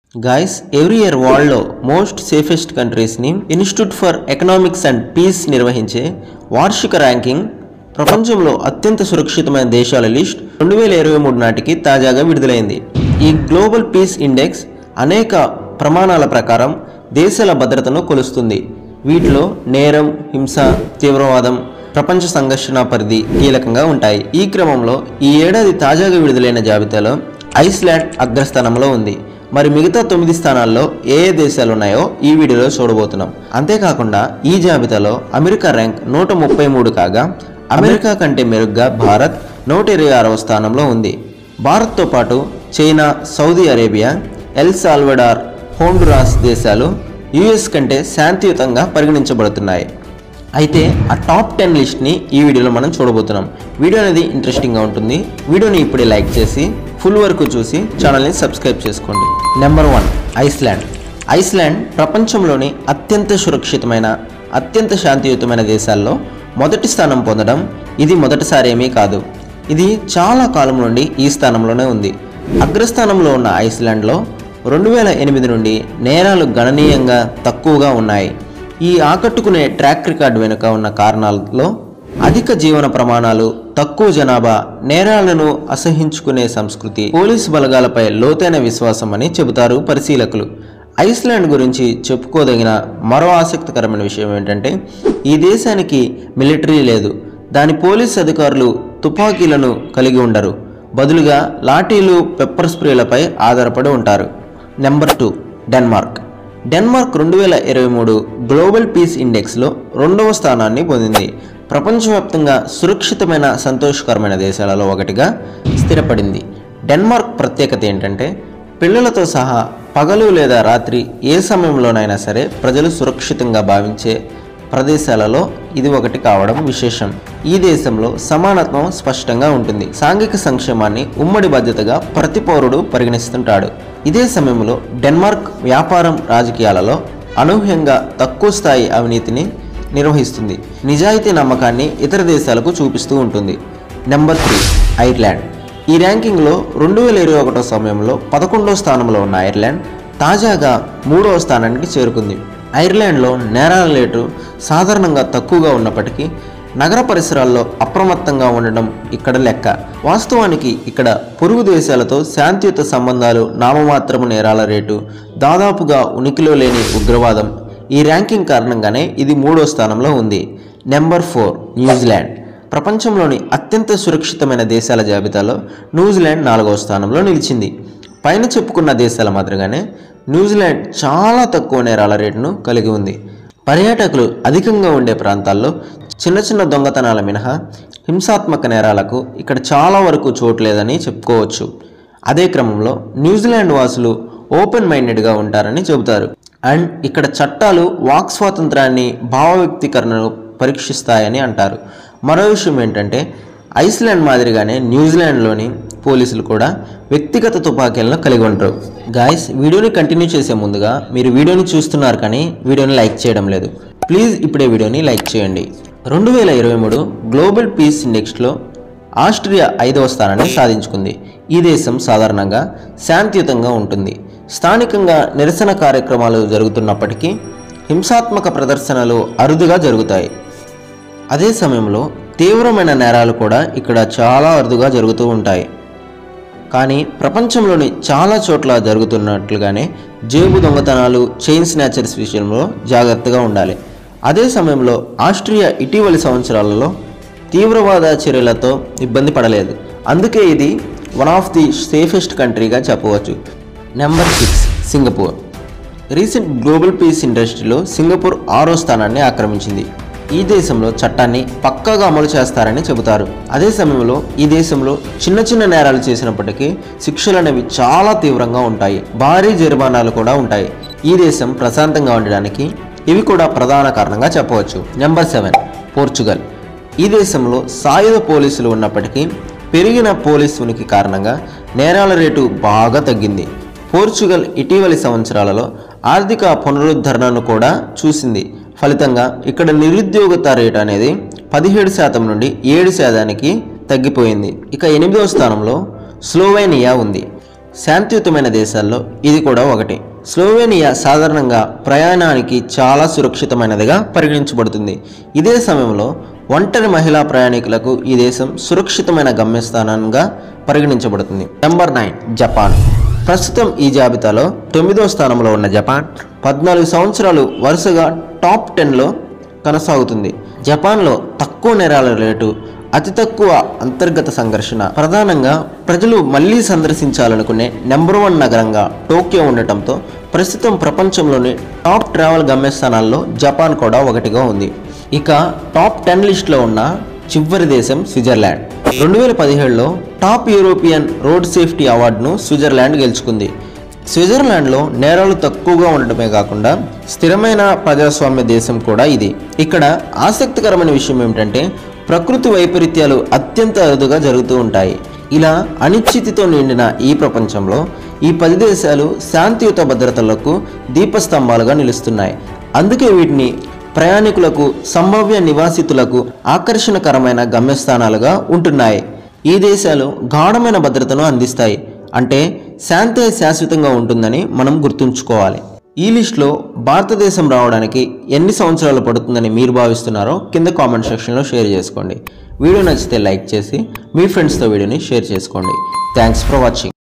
guys every year వరల్డ్లో most safest కంట్రీస్ని institute for economics and peace నిర్వహించే వార్షిక ర్యాంకింగ్ ప్రపంచంలో అత్యంత సురక్షితమైన దేశాల లిస్ట్ రెండు వేల ఇరవై మూడు నాటికి తాజాగా విడుదలైంది ఈ గ్లోబల్ పీస్ ఇండెక్స్ అనేక ప్రమాణాల ప్రకారం దేశాల భద్రతను కొలుస్తుంది వీటిలో నేరం హింస తీవ్రవాదం ప్రపంచ సంఘర్షణ పరిధి కీలకంగా ఉంటాయి ఈ క్రమంలో ఈ ఏడాది తాజాగా విడుదలైన జాబితాలో ఐస్లాండ్ అగ్రస్థానంలో ఉంది మరి మిగతా తొమ్మిది స్థానాల్లో ఏ ఏ దేశాలు ఉన్నాయో ఈ వీడియోలో చూడబోతున్నాం అంతేకాకుండా ఈ జాబితాలో అమెరికా ర్యాంక్ నూట ముప్పై మూడు కాగా అమెరికా కంటే మెరుగ్గా భారత్ నూట ఇరవై ఆరవ స్థానంలో ఉంది భారత్తో పాటు China Saudi Arabia El Salvador Honduras దేశాలు యుఎస్ కంటే శాంతియుతంగా పరిగణించబడుతున్నాయి అయితే ఆ టాప్ టెన్ లిస్ట్ని ఈ వీడియోలో మనం చూడబోతున్నాం వీడియో అనేది ఇంట్రెస్టింగ్గా ఉంటుంది వీడియోని ఇప్పుడే లైక్ చేసి ఫుల్ వరకు చూసి ఛానల్ని సబ్స్క్రైబ్ చేసుకోండి నెంబర్ వన్ ఐస్లాండ్ ఐస్లాండ్ ప్రపంచంలోని అత్యంత సురక్షితమైన అత్యంత శాంతియుతమైన దేశాల్లో మొదటి స్థానం పొందడం ఇది మొదటిసారి ఏమీ కాదు ఇది చాలా కాలం నుండి ఈ స్థానంలోనే ఉంది అగ్రస్థానంలో ఉన్న ఐస్లాండ్లో రెండు వేల ఎనిమిది నుండి నేరాలు గణనీయంగా తక్కువగా ఉన్నాయి ఈ ఆకట్టుకునే ట్రాక్ రికార్డ్ వెనుక ఉన్న కారణాల్లో అధిక జీవన ప్రమాణాలు తక్కువ జనాభా నేరాలను అసహించుకునే సంస్కృతి పోలీసు బలగాలపై లోతైన విశ్వాసం అని చెబుతారు పరిశీలకులు ఐస్లాండ్ గురించి చెప్పుకోదగిన మరో ఆసక్తికరమైన విషయం ఏంటంటే ఈ దేశానికి మిలిటరీ లేదు దాని పోలీస్ అధికారులు తుపాకీలను కలిగి ఉండరు బదులుగా లాఠీలు పెప్పర్ స్ప్రేలపై ఆధారపడి ఉంటారు నెంబర్ టూ డెన్మార్క్ డెన్మార్క్ రెండు వేల ఇరవై మూడు గ్లోబల్ పీస్ ఇండెక్స్లో రెండవ స్థానాన్ని పొందింది ప్రపంచవ్యాప్తంగా సురక్షితమైన సంతోషకరమైన దేశాలలో ఒకటిగా స్థిరపడింది డెన్మార్క్ ప్రత్యేకత ఏంటంటే పిల్లలతో సహా పగలు లేదా రాత్రి ఏ సమయంలోనైనా సరే ప్రజలు సురక్షితంగా భావించే ప్రదేశాలలో ఇది ఒకటి కావడం విశేషం ఈ దేశంలో సమానత్వం స్పష్టంగా ఉంటుంది సాంఘిక సంక్షేమాన్ని ఉమ్మడి బాధ్యతగా ప్రతి పౌరుడు పరిగణిస్తుంటాడు ఇదే సమయంలో డెన్మార్క్ వ్యాపారం రాజకీయాలలో అనూహ్యంగా తక్కువ స్థాయి అవినీతిని నిర్వహిస్తుంది నిజాయితీ నమ్మకాన్ని ఇతర దేశాలకు చూపిస్తూ ఉంటుంది నెంబర్ త్రీ ఐర్లాండ్ ఈ ర్యాంకింగ్లో రెండు వేల ఇరవై ఒకటో సమయంలో పదకొండవ స్థానంలో ఉన్న ఐర్లాండ్ తాజాగా మూడవ స్థానానికి చేరుకుంది ఐర్లాండ్లో నేరాల రేటు సాధారణంగా తక్కువగా ఉన్నప్పటికీ నగర పరిసరాల్లో అప్రమత్తంగా ఉండడం ఇక్కడ లెక్క వాస్తవానికి ఇక్కడ పొరుగు దేశాలతో శాంతియుత సంబంధాలు నామమాత్రము నేరాల రేటు దాదాపుగా ఉనికిలో లేని ఉగ్రవాదం ఈ ర్యాంకింగ్ కారణంగానే ఇది మూడో స్థానంలో ఉంది నెంబర్ ఫోర్ న్యూజిలాండ్ ప్రపంచంలోని అత్యంత సురక్షితమైన దేశాల జాబితాలో న్యూజిలాండ్ నాలుగవ స్థానంలో నిలిచింది పైన చెప్పుకున్న దేశాల మాదిరిగానే న్యూజిలాండ్ చాలా తక్కువ నేరాల రేటును కలిగి ఉంది పర్యాటకులు అధికంగా ఉండే ప్రాంతాల్లో చిన్న చిన్న దొంగతనాల మినహా హింసాత్మక నేరాలకు ఇక్కడ చాలా వరకు చోటు లేదని చెప్పుకోవచ్చు అదే క్రమంలో న్యూజిలాండ్ వాసులు ఓపెన్ మైండెడ్గా ఉంటారని చెబుతారు అండ్ ఇక్కడ చట్టాలు వాక్ స్వాతంత్రాన్ని భావ వ్యక్తీకరణను పరీక్షిస్తాయని అంటారు మరో విషయం ఏంటంటే ఐస్లాండ్ మాదిరిగానే న్యూజిలాండ్లోని పోలీసులు కూడా వ్యక్తిగత తుపాకీలను కలిగి ఉంటారు గాయస్ వీడియోని కంటిన్యూ చేసే ముందుగా మీరు వీడియోని చూస్తున్నారు కానీ వీడియోని లైక్ చేయడం లేదు ప్లీజ్ ఇప్పుడే వీడియోని లైక్ చేయండి రెండు వేల ఇరవై మూడు గ్లోబల్ పీస్ ఇండెక్స్లో ఆస్ట్రియా ఐదవ స్థానాన్ని సాధించుకుంది ఈ దేశం సాధారణంగా శాంతియుతంగా ఉంటుంది స్థానికంగా నిరసన కార్యక్రమాలు జరుగుతున్నప్పటికీ హింసాత్మక ప్రదర్శనలు అరుదుగా జరుగుతాయి అదే సమయంలో తీవ్రమైన నేరాలు కూడా ఇక్కడ చాలా అరుదుగా జరుగుతూ ఉంటాయి కానీ ప్రపంచంలోని చాలా చోట్ల జరుగుతున్నట్లుగానే జేబు దొంగతనాలు చైన్ స్నాచర్స్ విషయంలో జాగ్రత్తగా ఉండాలి అదే సమయంలో ఆస్ట్రియా ఇటీవలి సంవత్సరాలలో తీవ్రవాద చర్యలతో ఇబ్బంది పడలేదు అందుకే ఇది వన్ ఆఫ్ ది సేఫెస్ట్ కంట్రీగా చెప్పవచ్చు number six Singapore recent global peace ఇండస్ట్రీలో సింగపూర్ ఆరో స్థానాన్ని ఆక్రమించింది ఈ దేశంలో చట్టాన్ని పక్కాగా అమలు చేస్తారని చెబుతారు అదే సమయంలో ఈ దేశంలో చిన్న చిన్న నేరాలు చేసినప్పటికీ శిక్షలు అనేవి చాలా తీవ్రంగా ఉంటాయి భారీ జరిమానాలు కూడా ఉంటాయి ఈ దేశం ప్రశాంతంగా ఉండడానికి ఇవి కూడా ప్రధాన కారణంగా చెప్పవచ్చు నెంబర్ సెవెన్ పోర్చుగల్ ఈ దేశంలో సాయుధ పోలీసులు ఉన్నప్పటికీ పెరిగిన పోలీస్ ఉనికి కారణంగా నేరాల రేటు బాగా తగ్గింది పోర్చుగల్ ఇటీవలి సంవత్సరాలలో ఆర్థిక పునరుద్ధరణను కూడా చూసింది ఫలితంగా ఇక్కడ నిరుద్యోగత రేటు అనేది పదిహేడు శాతం నుండి ఏడు శాతానికి తగ్గిపోయింది ఇక ఎనిమిదవ స్థానంలో స్లోవేనియా ఉంది శాంతియుతమైన దేశాల్లో ఇది కూడా ఒకటి స్లోవేనియా సాధారణంగా ప్రయాణానికి చాలా సురక్షితమైనదిగా పరిగణించబడుతుంది ఇదే సమయంలో ఒంటరి మహిళా ప్రయాణికులకు ఈ దేశం సురక్షితమైన గమ్యస్థానంగా పరిగణించబడుతుంది నెంబర్ నైన్ జపాన్ ప్రస్తుతం ఈ జాబితాలో తొమ్మిదో స్థానంలో ఉన్న జపాన్ పద్నాలుగు సంవత్సరాలు వరుసగా టాప్ టెన్లో కొనసాగుతుంది జపాన్లో తక్కువ నేరాల రేటు అతి తక్కువ అంతర్గత సంఘర్షణ ప్రధానంగా ప్రజలు మళ్ళీ సందర్శించాలనుకునే నెంబర్ వన్ నగరంగా టోక్యో ఉండటంతో ప్రస్తుతం ప్రపంచంలోని టాప్ ట్రావెల్ గమ్యస్థానాల్లో జపాన్ కూడా ఒకటిగా ఉంది ఇక టాప్ టెన్ లిస్ట్లో ఉన్న చివరి దేశం స్విట్జర్లాండ్ రెండు వేల పదిహేడులో టాప్ యూరోపియన్ రోడ్ సేఫ్టీ అవార్డును స్విట్జర్లాండ్ గెలుచుకుంది స్విట్జర్లాండ్లో నేరాలు తక్కువగా ఉండటమే కాకుండా స్థిరమైన ప్రజాస్వామ్య దేశం కూడా ఇది ఇక్కడ ఆసక్తికరమైన విషయం ఏమిటంటే ప్రకృతి వైపరీత్యాలు అత్యంత అరుదుగా జరుగుతూ ఉంటాయి ఇలా అనిశ్చితితో నిండిన ఈ ప్రపంచంలో ఈ పది దేశాలు శాంతియుత భద్రతలకు దీపస్తంభాలుగా నిలుస్తున్నాయి అందుకే వీటిని ప్రయాణికులకు సంభావ్య నివాసితులకు ఆకర్షణకరమైన గమ్యస్థానాలుగా ఉంటున్నాయి ఈ దేశాలు గాఢమైన భద్రతను అందిస్తాయి అంటే శాంతి శాశ్వతంగా ఉంటుందని మనం గుర్తుంచుకోవాలి ఈ లిస్ట్లో భారతదేశం రావడానికి ఎన్ని సంవత్సరాలు పడుతుందని మీరు భావిస్తున్నారో కింద కామెంట్ సెక్షన్లో షేర్ చేసుకోండి వీడియో నచ్చితే లైక్ చేసి మీ ఫ్రెండ్స్తో వీడియోని షేర్ చేసుకోండి థ్యాంక్స్ ఫర్ వాచింగ్